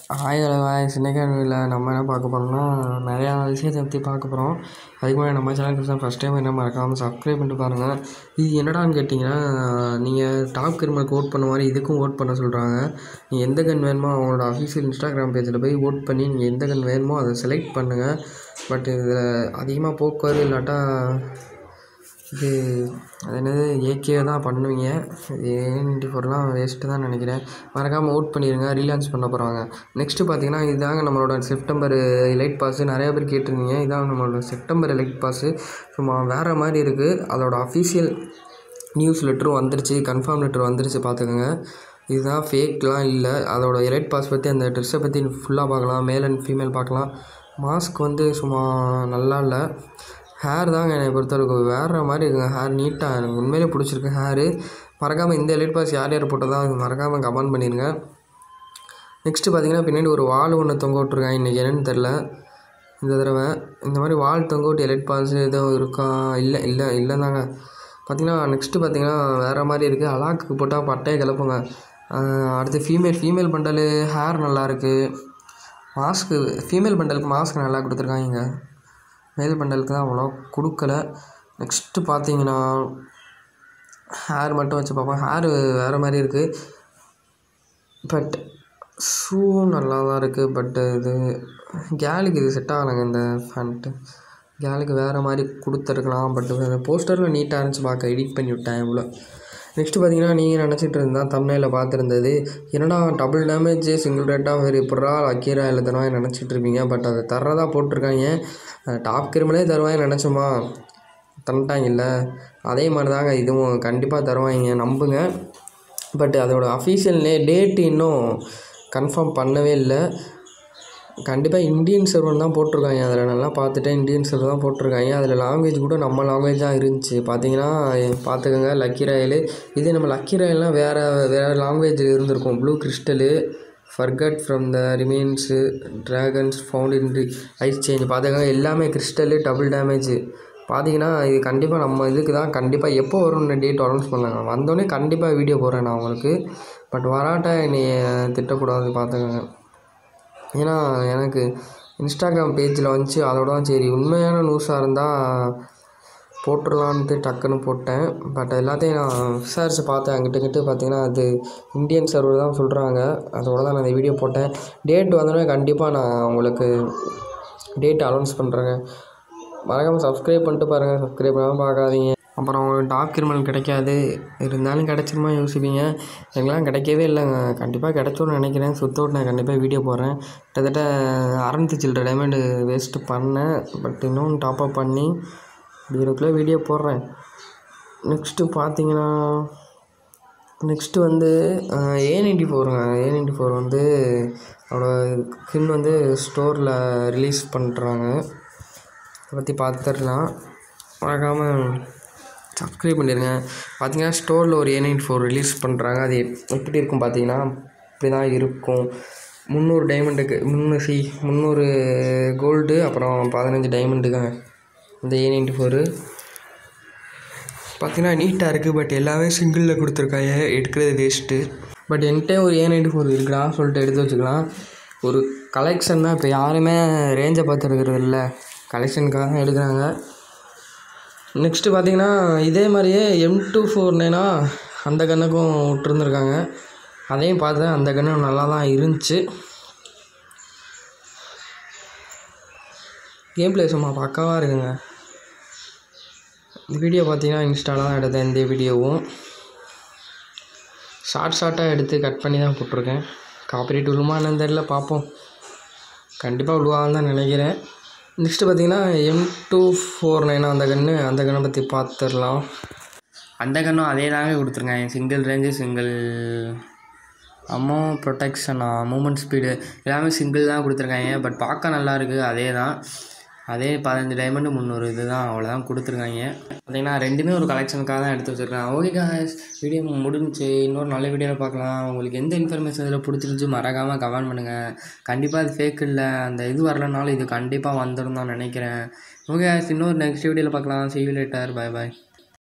ஆயிரம் சின்னக்காரவில் நம்ம என்ன பார்க்க போகிறோம்னா நிறையா விஷயத்தை பற்றி பார்க்க போகிறோம் அதுக்கு முன்னாடி நம்ம சேனலுக்கு தான் ஃபஸ்ட் டைம் என்ன மறக்காமல் சப்ஸ்கிரைப் பண்ணிட்டு பாருங்கள் இது என்னடான்னு கேட்டிங்கன்னா நீங்கள் டாப் கிரிமினலுக்கு ஓட் பண்ண மாதிரி இதுக்கும் ஓட் பண்ண சொல்கிறாங்க நீங்கள் எந்த கன் வேணுமோ அவங்களோட அஃபீஷியல் இன்ஸ்டாகிராம் பேஜில் போய் ஓட் பண்ணி நீங்கள் எந்த கன் வேணுமோ அதை செலக்ட் பண்ணுங்கள் பட் இதில் அதிகமாக போக்குவரத்து இல்லாட்டா இது அது என்னது ஏகே தான் பண்ணுவீங்க ஏஎன்டி ஃபோர்லாம் வேஸ்ட்டு தான் நினைக்கிறேன் மறக்காமல் ஓட் பண்ணிடுங்க ரீலான்ச் பண்ண போகிறாங்க நெக்ஸ்ட்டு பார்த்தீங்கன்னா இதுதாங்க நம்மளோட செப்டம்பர் எலைட் பாஸு நிறையா பேர் கேட்டிருந்தீங்க இதான் நம்மளோட செப்டம்பர் எலைட் பாஸு சும்மா வேறு மாதிரி இருக்குது அதோட அஃபீஷியல் நியூஸ் லெட்டரும் வந்துருச்சு கன்ஃபார்ம் லெட்டர் வந்துருச்சு பார்த்துக்கோங்க இதுதான் ஃபேக்லாம் இல்லை அதோட எலைட் பாஸ் பற்றி அந்த ட்ரெஸ்ஸை பற்றி ஃபுல்லாக பார்க்கலாம் மேல் அண்ட் ஃபீமேல் பார்க்கலாம் மாஸ்க் வந்து சும்மா நல்லா இல்லை ஹேர் தாங்க என்னை பொறுத்தளவுக்கு வேறு மாதிரி இருக்குங்க ஹேர் நீட்டாக எனக்கு உண்மையிலே பிடிச்சிருக்கு ஹேரு மறக்காமல் இந்த எலைட் பாஸ் யார் யார் போட்டதோ அது மறக்காமல் கமெண்ட் பண்ணிடுங்க நெக்ஸ்ட்டு பார்த்தீங்கன்னா பின்னாடி ஒரு வால் ஒன்று தொங்க விட்ருக்காங்க இன்றைக்கி என்னன்னு தெரில இந்த தடவை இந்த மாதிரி வால் தொங்க விட்டு எலைட் பாஸ் எதுவும் இருக்கா இல்லை இல்லை இல்லை தாங்க பார்த்தீங்கன்னா நெக்ஸ்ட்டு பார்த்தீங்கன்னா வேறு மாதிரி இருக்குது அலாக்கு போட்டால் பட்டையை கிளப்புங்க அடுத்து ஃபீமேல் ஃபீமேல் பண்டலு ஹேர் நல்லாயிருக்கு மாஸ்க்கு ஃபீமேல் பண்டலுக்கு மாஸ்க் நல்லா கொடுத்துருக்காங்க மேல் பண்டலுக்கு தான் அவ்வளோ கொடுக்கல நெக்ஸ்ட்டு பார்த்தீங்கன்னா ஹேர் மட்டும் வச்சு பார்ப்போம் ஹேரு வேறு மாதிரி இருக்குது பட் ஷூ நல்லா தான் இருக்குது பட் இது கேலுக்கு இது செட் ஆகலைங்க இந்த ஃபேண்ட்டு கேலுக்கு வேறு மாதிரி கொடுத்துருக்கலாம் பட் போஸ்டரில் நீட்டாக இருந்துச்சு பார்க்க எடிட் பண்ணி விட்டேன் இவ்வளோ நெக்ஸ்ட்டு பார்த்தீங்கன்னா நீங்கள் நினச்சிட்டு இருந்தால் தமிழில் பார்த்துருந்தது என்னடா டபுள் டேமேஜ் சிங்கிள் ரேட்டாக வேறு எப்படா அக்கீரா எழுதணும் நினச்சிட்டு இருப்பீங்க பட் அதை தர்றதா போட்டிருக்காங்க டாப் கிரிமினலே தருவாங்க நினச்சோமா தந்துட்டாங்கல்ல அதே மாதிரி தாங்க இதுவும் கண்டிப்பாக தருவாங்க நம்புங்க பட் அதோட அஃபீஷியல் நே டேட்டு இன்னும் கன்ஃபார்ம் பண்ணவே இல்லை கண்டிப்பாக இந்தியன் சர்வர் தான் போட்டிருக்காங்க அதில் நல்லா பார்த்துட்டேன் இந்தியன் சர்வர் தான் போட்டிருக்காங்க அதில் லாங்குவேஜ் கூட நம்ம லாங்குவேஜ் தான் இருந்துச்சு பார்த்தீங்கன்னா பார்த்துக்கோங்க லக்கி ராயல் இதே நம்ம லக்கி ராயல்லாம் வேறு வேறு லாங்குவேஜ் இருந்திருக்கும் blue crystal forged from the remains dragons found in ice change பார்த்துக்கோங்க எல்லாமே கிறிஸ்டலு டபுள் டேமேஜ் பார்த்தீங்கன்னா இது கண்டிப்பாக நம்ம இதுக்கு தான் கண்டிப்பாக எப்போ வரும்னு டேட் அனௌன்ஸ் பண்ணாங்க வந்தோடனே கண்டிப்பாக வீடியோ போடுறேன் நான் உங்களுக்கு பட் வராட்ட என்னை திட்டக்கூடாது பார்த்துக்கோங்க ஏன்னா எனக்கு இன்ஸ்டாகிராம் பேஜில் வந்துச்சு அதோட தான் சரி உண்மையான நியூஸாக இருந்தால் போட்டுடலான்ட்டு டக்குன்னு போட்டேன் பட் எல்லாத்தையும் நான் விசாரித்து பார்த்தேன் அங்கிட்ட கிட்ட பார்த்தீங்கன்னா அது இந்தியன் சர்வர் தான் சொல்கிறாங்க அதோட தான் நான் இந்த வீடியோ போட்டேன் டேட் வந்தோடனே கண்டிப்பாக நான் உங்களுக்கு டேட் அனௌன்ஸ் பண்ணுறேங்க மறக்காமல் சப்ஸ்கிரைப் பண்ணிட்டு பாருங்கள் சப்ஸ்கிரைப் பண்ணாமல் பார்க்காதீங்க அப்புறம் உங்களுக்கு டாப் கிரிமினல் கிடைக்காது இருந்தாலும் கிடச்சிருமா யோசிப்பீங்க எனக்குலாம் கிடைக்கவே இல்லைங்க கண்டிப்பாக கிடச்சோன்னு நினைக்கிறேன் சுத்தோட்டு நான் கண்டிப்பாக வீடியோ போடுறேன் கிட்டத்தட்ட அறநூற்றி சில்லற டைமண்டு வேஸ்ட்டு பண்ணேன் பட் இன்னும் டாப்அப் பண்ணி வீடியோக்குள்ளே வீடியோ போடுறேன் நெக்ஸ்ட்டு பார்த்தீங்கன்னா நெக்ஸ்ட்டு வந்து ஏ நைன்ட்டி ஃபோருங்க ஏ நைன்ட்டி ஃபோர் வந்து அதோட ஸ்கின் வந்து ஸ்டோரில் ரிலீஸ் பண்ணுறாங்க அதை பற்றி பார்த்துடலாம் மறக்காமல் சப்ஸ்கிரைப் பண்ணிடுங்க பார்த்தீங்கன்னா ஸ்டோரில் ஒரு ஏ நைன்டி ஃபோர் ரிலீஸ் பண்ணுறாங்க அது எப்படி இருக்கும் பார்த்தீங்கன்னா இப்படி தான் இருக்கும் முந்நூறு டைமண்டுக்கு முந்நூறு சி முந்நூறு கோல்டு அப்புறம் பதினஞ்சு டைமண்டுங்க இந்த ஏ நைன்டி ஃபோரு பார்த்தீங்கன்னா நீட்டாக இருக்குது பட் எல்லாமே சிங்கிளில் கொடுத்துருக்காங்க எடுக்கிறது வேஸ்ட்டு பட் என்கிட்ட ஒரு ஏ நைன்டி ஃபோர் இருக்குடா சொல்லிட்டு எடுத்து வச்சுக்கலாம் ஒரு கலெக்ஷன் தான் இப்போ யாருமே ரேஞ்சை பார்த்து எடுக்கிறது இல்லை கலெக்ஷனுக்காக தான் எடுக்கிறாங்க நெக்ஸ்ட்டு பார்த்தீங்கன்னா இதே மாதிரியே எம் டூ ஃபோர் நைனா அந்த கண்ணுக்கும் விட்டுருந்துருக்காங்க அதையும் பார்த்தேன் அந்த கண்ணும் நல்லா தான் இருந்துச்சு கேம் பிளே சும்மா பக்காவாக இருக்குங்க இந்த வீடியோ பார்த்தீங்கன்னா இன்ஸ்டாவில் தான் எடுத்தேன் இந்த வீடியோவும் ஷார்ட் ஷார்ட்டாக எடுத்து கட் பண்ணி தான் போட்டிருக்கேன் காப்பிரைட் விழுமா என்னன்னு தெரில பார்ப்போம் கண்டிப்பாக விழுவான்னு தான் நினைக்கிறேன் நெக்ஸ்ட்டு பார்த்தீங்கன்னா எம் டூ ஃபோர் நைன் அந்த கன்று அந்த கன்னை பற்றி பார்த்துடலாம் அந்த கன்னும் அதே தாங்க கொடுத்துருங்க சிங்கிள் ரேஞ்சு சிங்கிள் அம்மோ ப்ரொடெக்ஷனா மூமெண்ட் ஸ்பீடு எல்லாமே சிங்கிள் தான் கொடுத்துருக்காங்க பட் பார்க்க நல்லா இருக்குது அதே தான் அதே பதினஞ்சு டைமண்டு முந்நூறு இது தான் அவ்வளோதான் கொடுத்துருக்காங்க பார்த்தீங்கன்னா ரெண்டுமே ஒரு கலெக்ஷனுக்காக தான் எடுத்து வச்சுருக்கேன் ஓகே காய்ஸ் வீடியோ முடிஞ்சுச்சு இன்னொரு நல்ல வீடியோவில் பார்க்கலாம் உங்களுக்கு எந்த இன்ஃபர்மேஷன் இதில் பிடிச்சிருந்துச்சு மறக்காமல் கமெண்ட் பண்ணுங்கள் கண்டிப்பாக அது ஃபேக் இல்லை அந்த இது வரலனாலும் இது கண்டிப்பாக வந்துடும் தான் நினைக்கிறேன் ஓகே இன்னொரு நெக்ஸ்ட் வீடியோவில் பார்க்கலாம் see you later bye bye